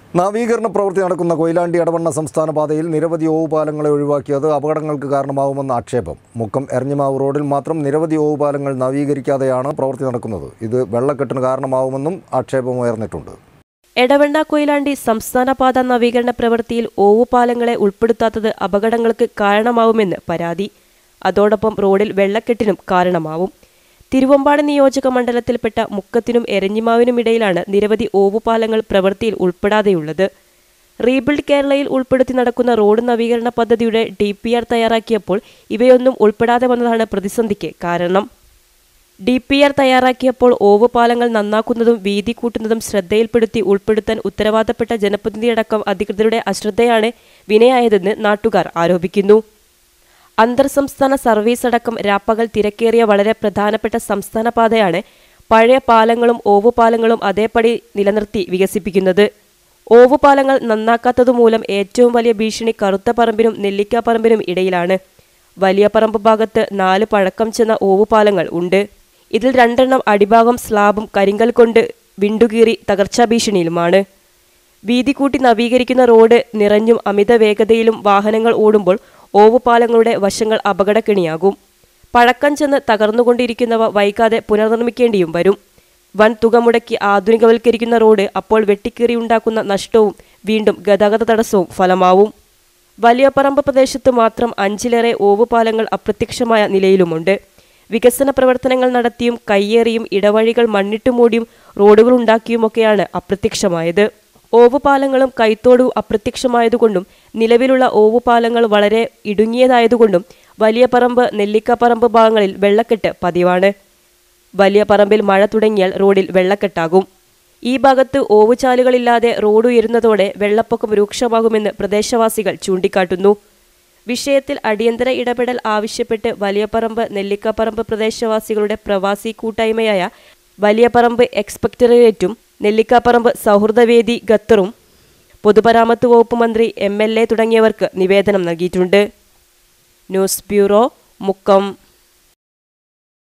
നവീകരണ പ്രവൃത്തി നടക്കുന്ന കൊയിലാണ്ടി എടവണ്ണ സംസ്ഥാന പാതയിൽ നിരവധി ഓവുപാലങ്ങളെ ഒഴിവാക്കിയത് അപകടങ്ങൾക്ക് കാരണമാവുമെന്ന ആക്ഷേപം മുക്കം എരഞ്ഞിമാവ് റോഡിൽ മാത്രം നിരവധി ഓവുപാലങ്ങൾ നവീകരിക്കാതെയാണ് പ്രവൃത്തി നടക്കുന്നത് ഇത് വെള്ളക്കെട്ടിന് കാരണമാവുമെന്നും ആക്ഷേപമുയർന്നിട്ടുണ്ട് എടവണ്ണ കൊയിലാണ്ടി സംസ്ഥാന പാത നവീകരണ പ്രവൃത്തിയിൽ ഓവുപാലങ്ങളെ ഉൾപ്പെടുത്താത്തത് അപകടങ്ങൾക്ക് കാരണമാവുമെന്ന് പരാതി അതോടൊപ്പം റോഡിൽ വെള്ളക്കെട്ടിനും കാരണമാവും തിരുവമ്പാട് നിയോജക മണ്ഡലത്തിൽപ്പെട്ട മുക്കത്തിനും എരഞ്ഞിമാവിനും ഇടയിലാണ് നിരവധി ഓവുപാലങ്ങൾ പ്രവൃത്തിയിൽ ഉൾപ്പെടാതെയുള്ളത് റീബിൽഡ് കേരളയിൽ ഉൾപ്പെടുത്തി നടക്കുന്ന റോഡ് നവീകരണ പദ്ധതിയുടെ ഡി പി ആർ തയ്യാറാക്കിയപ്പോൾ ഇവയൊന്നും ഉൾപ്പെടാതെ വന്നതാണ് പ്രതിസന്ധിക്ക് കാരണം ഡി പി ആർ തയ്യാറാക്കിയപ്പോൾ ഓവുപാലങ്ങൾ നന്നാക്കുന്നതും വീതി കൂട്ടുന്നതും ശ്രദ്ധയിൽപ്പെടുത്തി ഉൾപ്പെടുത്താൻ ഉത്തരവാദപ്പെട്ട ജനപ്രതിനിധിയടക്കം അധികൃതരുടെ അശ്രദ്ധയാണ് വിനയായതെന്ന് നാട്ടുകാർ ആരോപിക്കുന്നു അന്തർ സംസ്ഥാന സർവീസ് അടക്കം രാപ്പകൽ തിരക്കേറിയ വളരെ പ്രധാനപ്പെട്ട സംസ്ഥാന പാതയാണ് പഴയ പാലങ്ങളും ഓവുപാലങ്ങളും അതേപടി നിലനിർത്തി വികസിപ്പിക്കുന്നത് ഓവുപാലങ്ങൾ നന്നാക്കാത്തതുമൂലം ഏറ്റവും വലിയ ഭീഷണി കറുത്ത പറമ്പിനും നെല്ലിക്കാപ്പറമ്പിനും ഇടയിലാണ് വലിയ പറമ്പ് ഭാഗത്ത് നാല് പഴക്കം ചെന്ന ഓവുപാലങ്ങൾ ഉണ്ട് ഇതിൽ രണ്ടെണ്ണം അടിഭാഗം സ്ലാബും കരിങ്കൽ കൊണ്ട് വിണ്ടുകീറി തകർച്ചാ ഭീഷണിയിലുമാണ് വീതി കൂട്ടി നവീകരിക്കുന്ന റോഡ് നിറഞ്ഞും അമിത വേഗതയിലും വാഹനങ്ങൾ ഓടുമ്പോൾ ഓവുപാലങ്ങളുടെ വശങ്ങൾ അപകടക്കെണിയാകും പഴക്കം ചെന്ന് തകർന്നുകൊണ്ടിരിക്കുന്നവ വൈകാതെ പുനർനിർമ്മിക്കേണ്ടിയും വരും വൻ തുക മുടക്കി ആധുനികവൽക്കരിക്കുന്ന റോഡ് അപ്പോൾ വെട്ടിക്കീറിയുണ്ടാക്കുന്ന നഷ്ടവും വീണ്ടും ഗതാഗത തടസ്സവും ഫലമാവും വലിയ പറമ്പ് പ്രദേശത്ത് മാത്രം അഞ്ചിലേറെ ഓവുപാലങ്ങൾ അപ്രത്യക്ഷമായ നിലയിലുമുണ്ട് വികസന പ്രവർത്തനങ്ങൾ നടത്തിയും കയ്യേറിയും ഇടവഴികൾ മണ്ണിട്ട് മൂടിയും റോഡുകൾ ഉണ്ടാക്കിയുമൊക്കെയാണ് അപ്രത്യക്ഷമായത് ഓവുപാലങ്ങളും കൈത്തോടും അപ്രത്യക്ഷമായതുകൊണ്ടും നിലവിലുള്ള ഓവുപാലങ്ങൾ വളരെ ഇടുങ്ങിയതായതുകൊണ്ടും വലിയ പറമ്പ് നെല്ലിക്കപ്പറമ്പ് ഭാഗങ്ങളിൽ വെള്ളക്കെട്ട് പതിവാണ് വലിയ പറമ്പിൽ മഴ തുടങ്ങിയാൽ റോഡിൽ വെള്ളക്കെട്ടാകും ഈ ഭാഗത്ത് ഓവുചാലുകളില്ലാതെ റോഡ് ഉയരുന്നതോടെ വെള്ളപ്പൊക്കം രൂക്ഷമാകുമെന്ന് പ്രദേശവാസികൾ ചൂണ്ടിക്കാട്ടുന്നു വിഷയത്തിൽ അടിയന്തര ഇടപെടൽ ആവശ്യപ്പെട്ട് വലിയപറമ്പ് നെല്ലിക്കപ്പറമ്പ് പ്രദേശവാസികളുടെ പ്രവാസി കൂട്ടായ്മയായ വലിയപറമ്പ് എക്സ്പെക്ടറേറ്റും നെല്ലിക്കാപ്പറമ്പ് സൗഹൃദവേദി ഖത്തറും പൊതുമരാമത്ത് വകുപ്പ് മന്ത്രി എം എൽ എ തുടങ്ങിയവർക്ക് നിവേദനം നൽകിയിട്ടുണ്ട് ന്യൂസ് ബ്യൂറോ മുക്കം